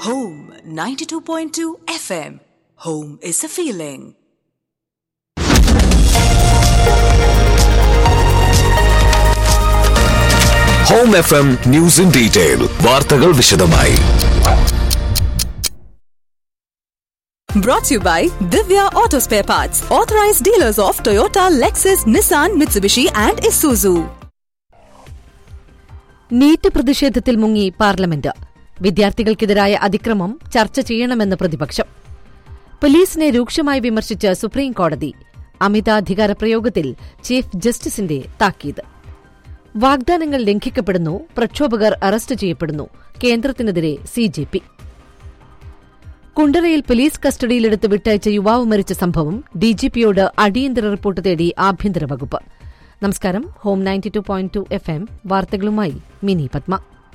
Home 92.2 FM. Home is a feeling. Home F M news in detail വാർത്തകൾ വിശദമായി Brought to you by Divya Auto Spare Parts, authorized dealers of Toyota, Lexus, Nissan, Mitsubishi, and Isuzu. NEET പ്രതിഷേധത്തിൽ മുങ്ങി parliament വിദ്യാർത്ഥികൾക്കെതിരായ അതിക്രമം ചർച്ച ചെയ്യണമെന്ന് പ്രതിപക്ഷം പോലീസിനെ രൂക്ഷമായി വിമർശിച്ച് സുപ്രീം കോടതി അമിതാധികാര പ്രയോഗത്തിൽ ചീഫ് ജസ്റ്റിസിന്റെ താക്കീത് വാഗ്ദാനങ്ങൾ ലംഘിക്കപ്പെടുന്നു പ്രക്ഷോഭകർ അറസ്റ്റ് ചെയ്യപ്പെടുന്നു കേന്ദ്രത്തിനെതിരെ സിജെപി കുണ്ടറയിൽ പോലീസ് കസ്റ്റഡിയിലെടുത്ത് വിട്ടയച്ച യുവാവ് മരിച്ച സംഭവം ഡിജിപിയോട് അടിയന്തര റിപ്പോർട്ട് തേടി ആഭ്യന്തര വകുപ്പ് നമസ്കാരം home ninety two point two F M വാർത്തകളുമായി മിനി പത്മ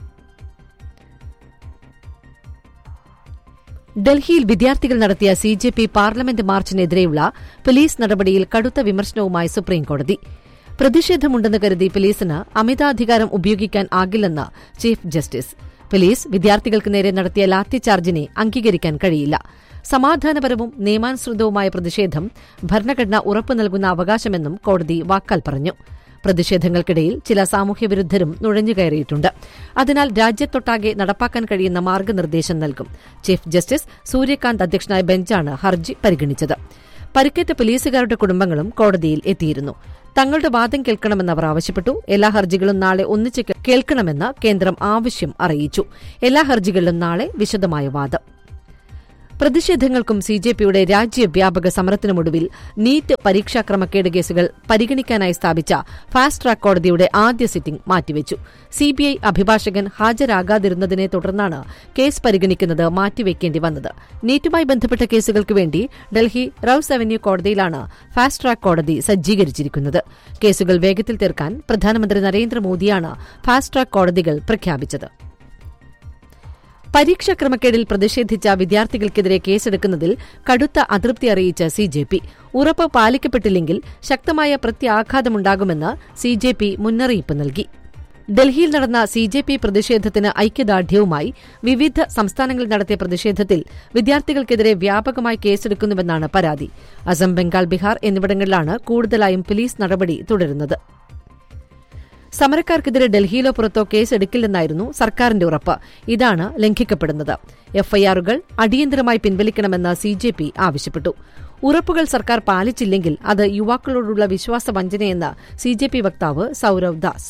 ഡൽഹിയിൽ വിദ്യാർത്ഥികൾ നടത്തിയ സി ജെ പി പാർലമെന്റ് മാർച്ചിനെതിരെയുള്ള പോലീസ് നടപടിയിൽ കടുത്ത വിമർശനവുമായി സുപ്രീംകോടതി പ്രതിഷേധമുണ്ടെന്ന് കരുതി പോലീസിന് അമിതാധികാരം ഉപയോഗിക്കാൻ ആകില്ലെന്ന് ചീഫ് ജസ്റ്റിസ് പോലീസ് വിദ്യാർത്ഥികൾക്ക് നേരെ നടത്തിയ ലാത്തിചാർജിനെ അംഗീകരിക്കാൻ കഴിയില്ല സമാധാനപരവും നിയമാനുസൃതവുമായ പ്രതിഷേധം ഭരണഘടന ഉറപ്പു നൽകുന്ന അവകാശമെന്നും കോടതി വാക്കാൽ പറഞ്ഞു പ്രതിഷേധങ്ങൾക്കിടയിൽ ചില സാമൂഹ്യവിരുദ്ധരും നുഴഞ്ഞുകയറിയിട്ടുണ്ട് അതിനാൽ രാജ്യത്തൊട്ടാകെ നടപ്പാക്കാൻ കഴിയുന്ന മാർഗനിർദ്ദേശം നൽകും ചീഫ് ജസ്റ്റിസ് സൂര്യകാന്ത് അധ്യക്ഷനായ ബെഞ്ചാണ് ഹർജി പരിഗണിച്ചത് പരിക്കേറ്റ പോലീസുകാരുടെ കുടുംബങ്ങളും കോടതിയിൽ എത്തിയിരുന്നു തങ്ങളുടെ വാദം കേൾക്കണമെന്ന് അവർ ആവശ്യപ്പെട്ടു എല്ലാ ഹർജികളും നാളെ ഒന്നിച്ച് കേ- കേൾക്കണമെന്ന് കേന്ദ്രം ആവശ്യം അറിയിച്ചു എല്ലാ ഹർജികളിലും നാളെ വിശദമായ വാദം പ്രതിഷേധങ്ങൾക്കും സി ജെ പിയുടെ രാജ്യവ്യാപക സമരത്തിനുമൊടുവിൽ നീറ്റ് പരീക്ഷാ ക്രമക്കേട് കേസുകൾ പരിഗണിക്കാനായി സ്ഥാപിച്ച ഫാസ്റ്റ് ട്രാക്ക് കോടതിയുടെ ആദ്യ സിറ്റിംഗ് മാറ്റിവെച്ചു സിബിഐ അഭിഭാഷകൻ ഹാജരാകാതിരുന്നതിനെ തുടർന്നാണ് കേസ് പരിഗണിക്കുന്നത് മാറ്റിവെക്കേണ്ടി വന്നത് നീറ്റുമായി ബന്ധപ്പെട്ട കേസുകൾക്ക് വേണ്ടി ഡൽഹി റൌസ് അവന്യൂ കോടതിയിലാണ് ഫാസ്റ്റ് ട്രാക്ക് കോടതി സജ്ജീകരിച്ചിരിക്കുന്നത് കേസുകൾ വേഗത്തിൽ തീർക്കാൻ പ്രധാനമന്ത്രി നരേന്ദ്രമോദിയാണ് ഫാസ്റ്റ് ട്രാക്ക് കോടതികൾ പ്രഖ്യാപിച്ചത് പരീക്ഷാ ക്രമക്കേടിൽ പ്രതിഷേധിച്ച വിദ്യാർത്ഥികൾക്കെതിരെ കേസെടുക്കുന്നതിൽ കടുത്ത അതൃപ്തി അറിയിച്ച സി ജെ പി ഉറപ്പ് പാലിക്കപ്പെട്ടില്ലെങ്കിൽ ശക്തമായ പ്രത്യാഘാതമുണ്ടാകുമെന്ന് സി ജെ പി മുന്നറിയിപ്പ് നൽകി ഡൽഹിയിൽ നടന്ന സി ജെ പി പ്രതിഷേധത്തിന് ഐക്യദാർഢ്യവുമായി വിവിധ സംസ്ഥാനങ്ങളിൽ നടത്തിയ പ്രതിഷേധത്തിൽ വിദ്യാർത്ഥികൾക്കെതിരെ വ്യാപകമായി കേസെടുക്കുന്നുവെന്നാണ് പരാതി അസം ബംഗാൾ ബീഹാർ എന്നിവിടങ്ങളിലാണ് കൂടുതലായും പോലീസ് നടപടി തുടരുന്നത് സമരക്കാർക്കെതിരെ ഡൽഹിയിലോ പുറത്തോ കേസെടുക്കില്ലെന്നായിരുന്നു സർക്കാരിന്റെ ഉറപ്പ് ഇതാണ് ലംഘിക്കപ്പെടുന്നത് എഫ്ഐആറുകൾ അടിയന്തരമായി പിൻവലിക്കണമെന്ന് സി ജെ പി ആവശ്യപ്പെട്ടു ഉറപ്പുകൾ സർക്കാർ പാലിച്ചില്ലെങ്കിൽ അത് യുവാക്കളോടുള്ള വിശ്വാസവഞ്ചനയെന്ന് സി ജെ പി വക്താവ് സൌരവ് ദാസ്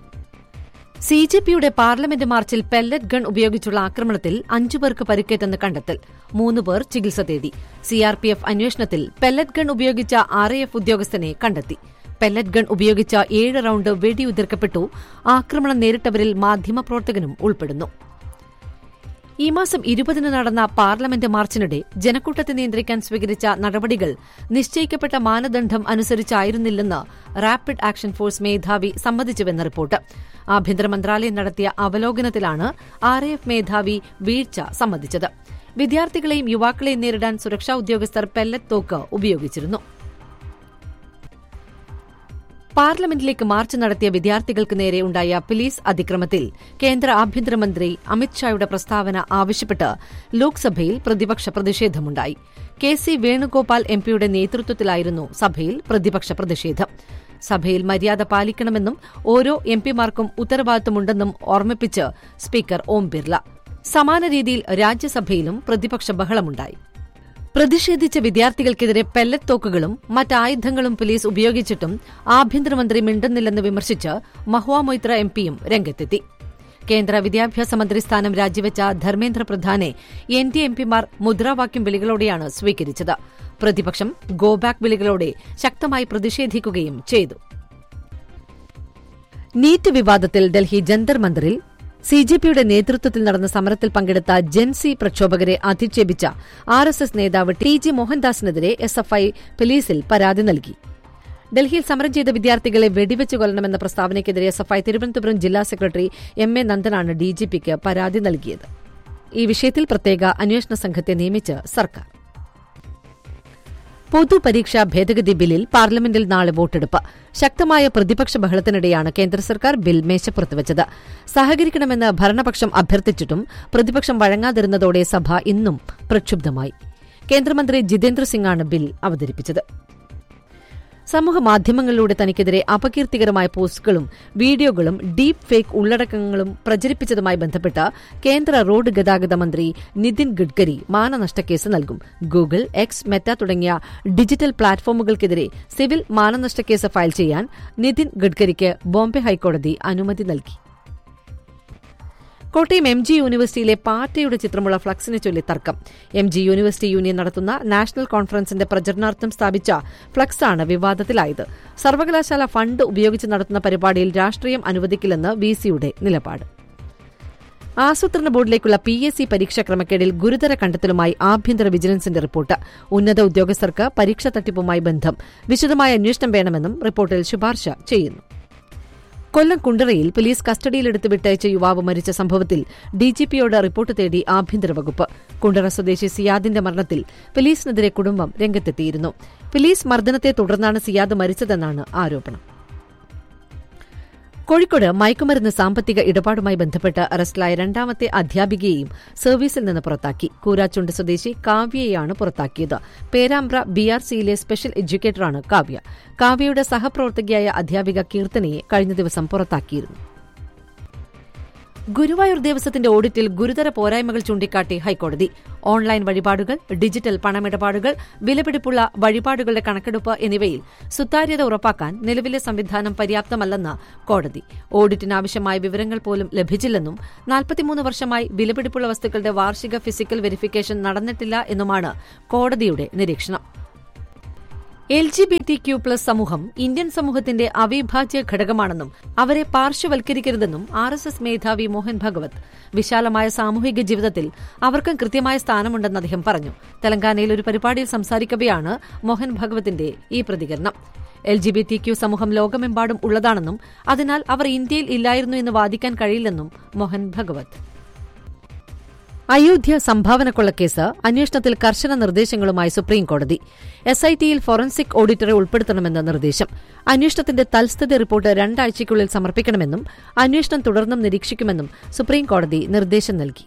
സി ജെ പിയുടെ പാർലമെന്റ് മാർച്ചിൽ പെല്ലറ്റ് ഗൺ ഉപയോഗിച്ചുള്ള ആക്രമണത്തിൽ അഞ്ചുപേർക്ക് പരിക്കേറ്റെന്ന് കണ്ടെത്തൽ മൂന്ന് പേർ ചികിത്സ തേടി സിആർപിഎഫ് അന്വേഷണത്തിൽ പെല്ലറ്റ് ഗൺ ഉപയോഗിച്ച ആർ എഫ് ഉദ്യോഗസ്ഥനെ കണ്ടെത്തി പെല്ലറ്റ് ഗൺ ഉപയോഗിച്ച ഏഴ് റൌണ്ട് വെടിയുതിർക്കപ്പെട്ടു ആക്രമണം നേരിട്ടവരിൽ മാധ്യമപ്രവർത്തകനും ഉൾപ്പെടുന്നു ഈ മാസം ഇരുപതിന് നടന്ന പാർലമെന്റ് മാർച്ചിനിടെ ജനക്കൂട്ടത്തെ നിയന്ത്രിക്കാൻ സ്വീകരിച്ച നടപടികൾ നിശ്ചയിക്കപ്പെട്ട മാനദണ്ഡം അനുസരിച്ചായിരുന്നില്ലെന്ന് റാപ്പിഡ് ആക്ഷൻ ഫോഴ്സ് മേധാവി സമ്മതിച്ചുവെന്ന റിപ്പോർട്ട് ആഭ്യന്തര മന്ത്രാലയം നടത്തിയ അവലോകനത്തിലാണ് ആർ എഫ് മേധാവി വീഴ്ച സമ്മതിച്ചത് വിദ്യാർത്ഥികളെയും യുവാക്കളെയും നേരിടാൻ സുരക്ഷാ ഉദ്യോഗസ്ഥർ പെല്ലറ്റ് തോക്ക് ഉപയോഗിച്ചിരുന്നു പാർലമെന്റിലേക്ക് മാർച്ച് നടത്തിയ വിദ്യാർത്ഥികൾക്ക് നേരെ ഉണ്ടായ പോലീസ് അതിക്രമത്തിൽ കേന്ദ്ര ആഭ്യന്തരമന്ത്രി അമിത്ഷായുടെ പ്രസ്താവന ആവശ്യപ്പെട്ട് ലോക്സഭയിൽ പ്രതിപക്ഷ പ്രതിഷേധമുണ്ടായി കെ സി വേണുഗോപാൽ എംപിയുടെ നേതൃത്വത്തിലായിരുന്നു സഭയിൽ പ്രതിപക്ഷ പ്രതിഷേധം സഭയിൽ മര്യാദ പാലിക്കണമെന്നും ഓരോ എംപിമാർക്കും ഉത്തരവാദിത്തമുണ്ടെന്നും ഓർമ്മിപ്പിച്ച് സ്പീക്കർ ഓം ബിർല സമാന രീതിയിൽ രാജ്യസഭയിലും പ്രതിപക്ഷ ബഹളമുണ്ടായി പ്രതിഷേധിച്ച വിദ്യാർത്ഥികൾക്കെതിരെ പെല്ലറ്റ് തോക്കുകളും മറ്റായുധങ്ങളും പോലീസ് ഉപയോഗിച്ചിട്ടും ആഭ്യന്തരമന്ത്രി മിണ്ടുന്നില്ലെന്ന് വിമർശിച്ച് മഹുവ മൊയ്ത്ര എംപിയും രംഗത്തെത്തി കേന്ദ്ര വിദ്യാഭ്യാസ മന്ത്രി സ്ഥാനം രാജിവെച്ച ധർമ്മേന്ദ്ര പ്രധാനെ എൻ ഡി എംപിമാർ മുദ്രാവാക്യം വിളികളോടെയാണ് സ്വീകരിച്ചത് പ്രതിപക്ഷം ഗോ ബാക്ക് വിളികളോടെ ശക്തമായി പ്രതിഷേധിക്കുകയും ചെയ്തു നീറ്റ് വിവാദത്തിൽ ഡൽഹി ജന്തർ മന്ദിറിൽ സി ജെ പിയുടെ നേതൃത്വത്തിൽ നടന്ന സമരത്തിൽ പങ്കെടുത്ത ജെൻസി പ്രക്ഷോഭകരെ അധിക്ഷേപിച്ച ആർ എസ് എസ് നേതാവ് ടി ജി മോഹൻദാസിനെതിരെ എസ് എഫ് ഐ പോലീസിൽ പരാതി നൽകി ഡൽഹിയിൽ സമരം ചെയ്ത വിദ്യാർത്ഥികളെ വെടിവെച്ച് കൊല്ലണമെന്ന പ്രസ്താവനയ്ക്കെതിരെ എസ് എഫ് ഐ തിരുവനന്തപുരം ജില്ലാ സെക്രട്ടറി എം എ നന്ദനാണ് ഡിജിപിക്ക് പരാതി നൽകിയത് ഈ വിഷയത്തിൽ പ്രത്യേക അന്വേഷണ സംഘത്തെ നിയമിച്ച് സർക്കാർ പൊതുപരീക്ഷാ ഭേദഗതി ബില്ലിൽ പാർലമെന്റിൽ നാളെ വോട്ടെടുപ്പ് ശക്തമായ പ്രതിപക്ഷ ബഹളത്തിനിടെയാണ് കേന്ദ്ര സർക്കാർ ബിൽ മേശപ്പുറത്തുവച്ചത് സഹകരിക്കണമെന്ന് ഭരണപക്ഷം അഭ്യർത്ഥിച്ചിട്ടും പ്രതിപക്ഷം വഴങ്ങാതിരുന്നതോടെ സഭ ഇന്നും പ്രക്ഷുബ്ധമായി കേന്ദ്രമന്ത്രി ജിതേന്ദ്ര സിംഗാണ് ബിൽ അവതരിപ്പിച്ചത് സമൂഹ മാധ്യമങ്ങളിലൂടെ തനിക്കെതിരെ അപകീർത്തികരമായ പോസ്റ്റുകളും വീഡിയോകളും ഡീപ് ഫേക്ക് ഉള്ളടക്കങ്ങളും പ്രചരിപ്പിച്ചതുമായി ബന്ധപ്പെട്ട് കേന്ദ്ര റോഡ് ഗതാഗത മന്ത്രി നിതിൻ ഗഡ്കരി മാനനഷ്ടക്കേസ് നൽകും ഗൂഗിൾ എക്സ് മെറ്റ തുടങ്ങിയ ഡിജിറ്റൽ പ്ലാറ്റ്ഫോമുകൾക്കെതിരെ സിവിൽ മാനനഷ്ടക്കേസ് ഫയൽ ചെയ്യാൻ നിതിൻ ഗഡ്കരിക്ക് ബോംബെ ഹൈക്കോടതി അനുമതി നൽകി കോട്ടയം എം ജി യൂണിവേഴ്സിറ്റിയിലെ പാർട്ടിയുടെ ചിത്രമുള്ള ഫ്ലക്സിനെ ചൊല്ലി തർക്കം എം ജി യൂണിവേഴ്സിറ്റി യൂണിയൻ നടത്തുന്ന നാഷണൽ കോൺഫറൻസിന്റെ പ്രചരണാർത്ഥം സ്ഥാപിച്ച ഫ്ലക്സാണ് വിവാദത്തിലായത് സർവകലാശാല ഫണ്ട് ഉപയോഗിച്ച് നടത്തുന്ന പരിപാടിയിൽ രാഷ്ട്രീയം അനുവദിക്കില്ലെന്ന് വി സിയുടെ നിലപാട് ആസൂത്രണ ബോർഡിലേക്കുള്ള പി എസ് സി പരീക്ഷാ ക്രമക്കേടിൽ ഗുരുതര കണ്ടെത്തലുമായി ആഭ്യന്തര വിജിലൻസിന്റെ റിപ്പോർട്ട് ഉന്നത ഉദ്യോഗസ്ഥർക്ക് പരീക്ഷാ തട്ടിപ്പുമായി ബന്ധം വിശദമായ അന്വേഷണം വേണമെന്നും റിപ്പോർട്ടിൽ ശുപാർശ ചെയ്യുന്നു കൊല്ലം കുണ്ടറയിൽ പോലീസ് കസ്റ്റഡിയിലെടുത്ത് വിട്ടയച്ച യുവാവ് മരിച്ച സംഭവത്തിൽ ഡിജിപിയോട് റിപ്പോർട്ട് തേടി ആഭ്യന്തര വകുപ്പ് കുണ്ടറ സ്വദേശി സിയാദിന്റെ മരണത്തിൽ പോലീസിനെതിരെ കുടുംബം രംഗത്തെത്തിയിരുന്നു പോലീസ് മർദ്ദനത്തെ തുടർന്നാണ് സിയാദ് മരിച്ചതെന്നാണ് ആരോപണം കോഴിക്കോട് മയക്കുമരുന്ന് സാമ്പത്തിക ഇടപാടുമായി ബന്ധപ്പെട്ട് അറസ്റ്റിലായ രണ്ടാമത്തെ അധ്യാപികയെയും സർവീസിൽ നിന്ന് പുറത്താക്കി കൂരാച്ചുണ്ട് സ്വദേശി കാവ്യയെയാണ് പുറത്താക്കിയത് പേരാമ്പ്ര ബി ആർ സിയിലെ സ്പെഷ്യൽ എഡ്യൂക്കേറ്ററാണ് കാവ്യ കാവ്യയുടെ സഹപ്രവർത്തകയായ അധ്യാപിക കീർത്തനയെ കഴിഞ്ഞ ദിവസം പുറത്താക്കിയിരുന്നു ഗുരുവായൂർ ദേവസ്വത്തിന്റെ ഓഡിറ്റിൽ ഗുരുതര പോരായ്മകൾ ചൂണ്ടിക്കാട്ടി ഹൈക്കോടതി ഓൺലൈൻ വഴിപാടുകൾ ഡിജിറ്റൽ പണമിടപാടുകൾ വിലപിടിപ്പുള്ള വഴിപാടുകളുടെ കണക്കെടുപ്പ് എന്നിവയിൽ സുതാര്യത ഉറപ്പാക്കാൻ നിലവിലെ സംവിധാനം പര്യാപ്തമല്ലെന്ന് കോടതി ഓഡിറ്റിനാവശ്യമായ വിവരങ്ങൾ പോലും ലഭിച്ചില്ലെന്നും നാൽപ്പത്തിമൂന്ന് വർഷമായി വിലപിടിപ്പുള്ള വസ്തുക്കളുടെ വാർഷിക ഫിസിക്കൽ വെരിഫിക്കേഷൻ നടന്നിട്ടില്ല എന്നുമാണ് കോടതിയുടെ നിരീക്ഷണം L G B T Q plus സമൂഹം ഇന്ത്യൻ സമൂഹത്തിന്റെ അവിഭാജ്യ ഘടകമാണെന്നും അവരെ പാർശ്വവൽക്കരിക്കരുതെന്നും ആർ എസ് എസ് മേധാവി മോഹൻ ഭഗവത് വിശാലമായ സാമൂഹിക ജീവിതത്തിൽ അവർക്കും കൃത്യമായ സ്ഥാനമുണ്ടെന്ന് അദ്ദേഹം പറഞ്ഞു തെലങ്കാനയിൽ ഒരു പരിപാടിയിൽ സംസാരിക്കവെയാണ് മോഹൻ ഭഗവത്തിന്റെ ഈ പ്രതികരണം L G B T Q സമൂഹം ലോകമെമ്പാടും ഉള്ളതാണെന്നും അതിനാൽ അവർ ഇന്ത്യയിൽ ഇല്ലായിരുന്നു എന്ന് വാദിക്കാൻ കഴിയില്ലെന്നും മോഹൻ ഭഗവത് അയോധ്യ സംഭാവന കൊള്ളക്കേസ് അന്വേഷണത്തിൽ കർശന നിർദ്ദേശങ്ങളുമായി സുപ്രീംകോടതി എസ് ഐ ടിയിൽ ഫോറൻസിക് ഓഡിറ്ററെ ഉൾപ്പെടുത്തണമെന്ന നിർദ്ദേശം അന്വേഷണത്തിന്റെ തൽസ്ഥിതി റിപ്പോർട്ട് രണ്ടാഴ്ചയ്ക്കുള്ളിൽ സമർപ്പിക്കണമെന്നും അന്വേഷണം തുടർന്നും നിരീക്ഷിക്കുമെന്നും സുപ്രീംകോടതി നിർദ്ദേശം നൽകി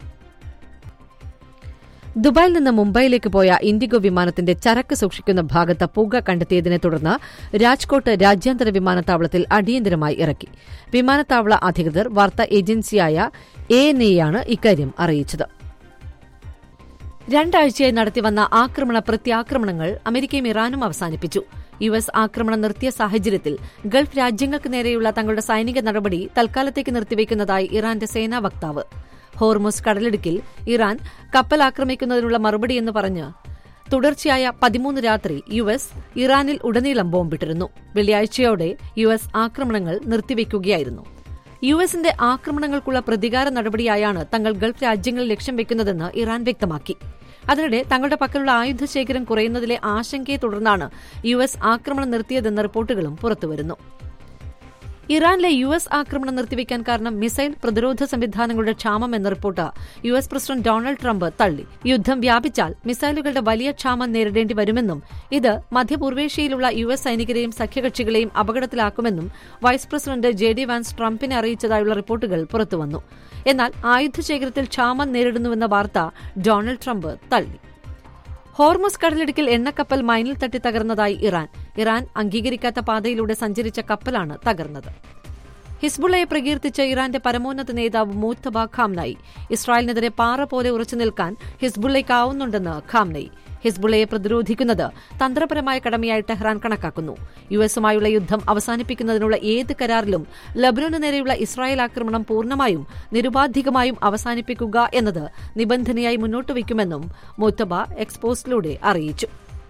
ദുബായിൽ നിന്ന് മുംബൈയിലേക്ക് പോയ ഇൻഡിഗോ വിമാനത്തിന്റെ ചരക്ക് സൂക്ഷിക്കുന്ന ഭാഗത്ത് പുക കണ്ടെത്തിയതിനെ തുടർന്ന് രാജ്കോട്ട് രാജ്യാന്തര വിമാനത്താവളത്തിൽ അടിയന്തരമായി ഇറക്കി വിമാനത്താവള അധികൃതർ വാർത്താ ഏജൻസിയായ എ എൻ എയാണ് ഇക്കാര്യം അറിയിച്ചത് രണ്ടാഴ്ചയായി നടത്തിവന്ന ആക്രമണ പ്രത്യാക്രമണങ്ങൾ അമേരിക്കയും ഇറാനും അവസാനിപ്പിച്ചു യു എസ് ആക്രമണം നിർത്തിയ സാഹചര്യത്തിൽ ഗൾഫ് രാജ്യങ്ങൾക്ക് നേരെയുള്ള തങ്ങളുടെ സൈനിക നടപടി തൽക്കാലത്തേക്ക് നിർത്തിവെക്കുന്നതായി ഇറാന്റെ സേനാ വക്താവ് ഹോർമുസ് കടലിടുക്കിൽ ഇറാൻ കപ്പൽ ആക്രമിക്കുന്നതിനുള്ള മറുപടിയെന്ന് പറഞ്ഞ് തുടർച്ചയായ പതിമൂന്ന് രാത്രി യു എസ് ഇറാനിൽ ഉടനീളം ബോംബിട്ടിരുന്നു വെള്ളിയാഴ്ചയോടെ യു എസ് ആക്രമണങ്ങൾ നിർത്തിവെക്കുകയായിരുന്നു യു എസിന്റെ ആക്രമണങ്ങൾക്കുള്ള പ്രതികാര നടപടിയായാണ് തങ്ങൾ ഗൾഫ് രാജ്യങ്ങളിൽ ലക്ഷ്യം വെക്കുന്നതെന്ന് ഇറാൻ വ്യക്തമാക്കി അതിനിടെ തങ്ങളുടെ പക്കലുള്ള ആയുധശേഖരം കുറയുന്നതിലെ ആശങ്കയെ തുടർന്നാണ് യു എസ് ആക്രമണം നിർത്തിയതെന്ന റിപ്പോർട്ടുകളും പുറത്തുവരുന്നു ഇറാനിലെ യു എസ് ആക്രമണം നിർത്തിവെക്കാൻ കാരണം മിസൈൽ പ്രതിരോധ സംവിധാനങ്ങളുടെ ക്ഷാമം എന്ന report U S president Donald Trump തള്ളി യുദ്ധം വ്യാപിച്ചാൽ മിസൈലുകളുടെ വലിയ ക്ഷാമം നേരിടേണ്ടി വരുമെന്നും ഇത് മധ്യപൂർവേഷ്യയിലുള്ള യു എസ് സൈനികരെയും സഖ്യകക്ഷികളെയും അപകടത്തിലാക്കുമെന്നും vice president J D Vance ട്രംപിനെ അറിയിച്ചതായുള്ള റിപ്പോർട്ടുകൾ പുറത്തുവന്നു എന്നാൽ ആയുധശേഖരത്തിൽ ക്ഷാമം നേരിടുന്നുവെന്ന വാർത്ത ഡൊണാൾഡ് ട്രംപ് തള്ളി ഹോർമുസ് കടലിടുക്കിൽ എണ്ണക്കപ്പൽ മൈനിൽ തട്ടി തകർന്നതായി ഇറാൻ ഇറാൻ അംഗീകരിക്കാത്ത പാതയിലൂടെ സഞ്ചരിച്ച കപ്പലാണ് തകർന്നത് ഹിസ്ബുള്ളയെ പ്രകീർത്തിച്ച ഇറാന്റെ പരമോന്നത നേതാവ് മൂത്തബ ഖാംനായി ഇസ്രായേലിനെതിരെ പാറ പോലെ ഉറച്ചു നിൽക്കാൻ ഹിസ്ബുള്ളയ്ക്കാവുന്നുണ്ടെന്ന് ഖാംനയി ഹിസ്ബുള്ളയെ പ്രതിരോധിക്കുന്നത് തന്ത്രപരമായ കടമയായി ടെഹ്റാൻ കണക്കാക്കുന്നു യു എസുമായുള്ള യുദ്ധം അവസാനിപ്പിക്കുന്നതിനുള്ള ഏത് കരാറിലും ലബനോന് നേരെയുള്ള ഇസ്രായേൽ ആക്രമണം പൂർണ്ണമായും നിരുപാധികമായും അവസാനിപ്പിക്കുക എന്നത് നിബന്ധനയായി മുന്നോട്ട് വയ്ക്കുമെന്നും മുത്തബ എക്സ്പോസ്റ്റിലൂടെ അറിയിച്ചു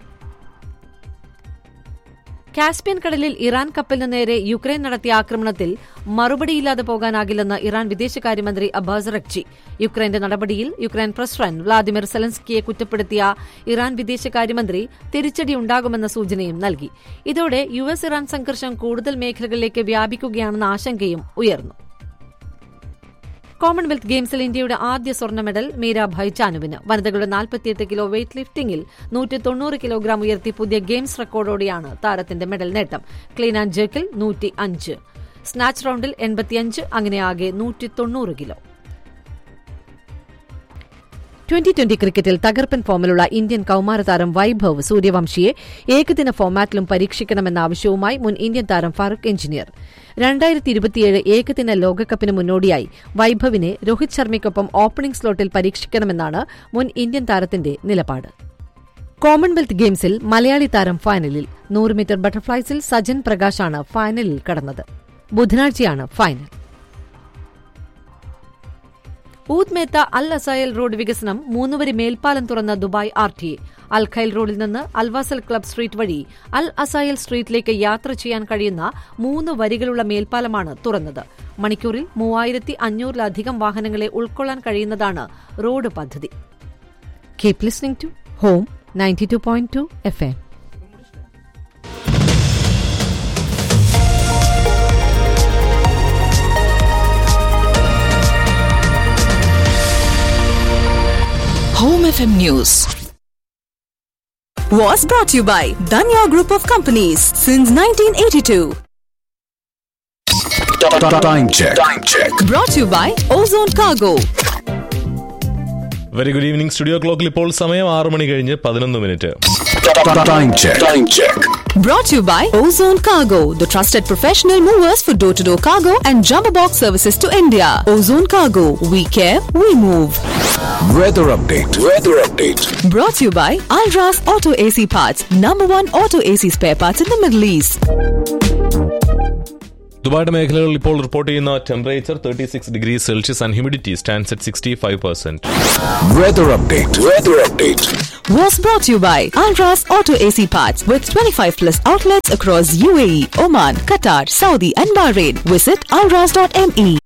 കാസ്പിയൻ കടലിൽ ഇറാൻ കപ്പലിന് നേരെ യുക്രൈൻ നടത്തിയ ആക്രമണത്തിൽ മറുപടിയില്ലാതെ പോകാനാകില്ലെന്ന് ഇറാൻ വിദേശകാര്യമന്ത്രി അബ്ബാസ് റക്ചി യുക്രൈന്റെ നടപടിയിൽ യുക്രൈൻ പ്രസിഡന്റ് വ്ളാദിമിർ സെലൻസ്കിയെ കുറ്റപ്പെടുത്തിയ ഇറാൻ വിദേശകാര്യമന്ത്രി തിരിച്ചടിയുണ്ടാകുമെന്ന സൂചനയും നൽകി ഇതോടെ യു എസ് ഇറാൻ സംഘർഷം കൂടുതൽ മേഖലകളിലേക്ക് വ്യാപിക്കുകയാണെന്ന ആശങ്കയും ഉയർന്നു കോമൺവെൽത്ത് ഗെയിംസിൽ ഇന്ത്യയുടെ ആദ്യ സ്വർണ്ണ മെഡൽ മീരാഭായ് ചാനുവിന് വനിതകളുടെ നാൽപ്പത്തിയെട്ട് കിലോ വെയ്റ്റ് ലിഫ്റ്റിംഗിൽ നൂറ്റി തൊണ്ണൂറ് കിലോഗ്രാം ഉയർത്തി പുതിയ ഗെയിംസ് റെക്കോർഡോടെയാണ് താരത്തിന്റെ മെഡൽ നേട്ടം ക്ലീൻ ആൻഡ് ജേക്കിൽ നൂറ്റി അഞ്ച് സ്നാച്ച് റൌണ്ടിൽ എൺപത്തിയഞ്ച് അങ്ങനെ ആകെ നൂറ്റി തൊണ്ണൂറ് കിലോ ട്വന്റി ട്വന്റി ക്രിക്കറ്റിൽ തകർപ്പൻ ഫോമിലുള്ള ഇന്ത്യൻ കൌമാര താരം വൈഭവ് സൂര്യവംശിയെ ഏകദിന ഫോമാറ്റിലും പരീക്ഷിക്കണമെന്ന ആവശ്യവുമായി മുൻ ഇന്ത്യൻ താരം ഫാറൂഖ് എഞ്ചിനീയർ രണ്ടായിരത്തി ഇരുപത്തിയേഴ് ഏകദിന ലോകകപ്പിന് മുന്നോടിയായി വൈഭവിനെ രോഹിത് ശർമ്മയ്ക്കൊപ്പം ഓപ്പണിംഗ് സ്ലോട്ടിൽ പരീക്ഷിക്കണമെന്നാണ് മുൻ ഇന്ത്യൻ താരത്തിന്റെ നിലപാട് കോമൺവെൽത്ത് ഗെയിംസിൽ മലയാളി താരം ഫൈനലിൽ നൂറ് മീറ്റർ ബട്ടർഫ്ലൈസിൽ സജൻ പ്രകാശാണ് ഫൈനലിൽ കടന്നത് ബുധനാഴ്ചയാണ് final Oud Metha Al Asayel road വികസനം മൂന്നുവരി മേൽപ്പാലം തുറന്ന Dubai R T Al Khail റോഡിൽ നിന്ന് അൽവാസൽ ക്ലബ് സ്ട്രീറ്റ് വഴി അൽ അസയൽ സ്ട്രീറ്റിലേക്ക് യാത്ര ചെയ്യാൻ കഴിയുന്ന മൂന്ന് വരികളുള്ള മേൽപ്പാലമാണ് തുറന്നത് മണിക്കൂറിൽ മൂവായിരത്തി അഞ്ഞൂറിലധികം വാഹനങ്ങളെ ഉൾക്കൊള്ളാൻ കഴിയുന്നതാണ് റോഡ് പദ്ധതി keep listening to home ninety two point two F M Home FM News. Was brought to you by Danya Group of Companies since 1982. Time check. Time check. Brought to you by Ozone Cargo. Very good evening studio ക്ലോക്കിൽ ഇപ്പോൾ സമയം ആറ് മണി കഴിഞ്ഞ് പതിനൊന്ന് minute Time check. Time check. Brought to you by Ozone Cargo, the trusted professional movers for door to door cargo and jumbo box services to India. Ozone Cargo, we care, we move. Weather update. Weather update. Brought to you by Alras Auto AC Parts, number one auto AC spare parts in the Middle East. ദുബായുടെ മേഖലകളിൽ ഇപ്പോൾ report ചെയ്യുന്ന temperature thirty six degree Celsius and humidity stands at sixty five percent Weather update. Weather update. Was brought to you by Alras Auto AC Parts with 25 plus outlets across UAE, Oman, Qatar, Saudi, and Bahrain. Visit alras.me.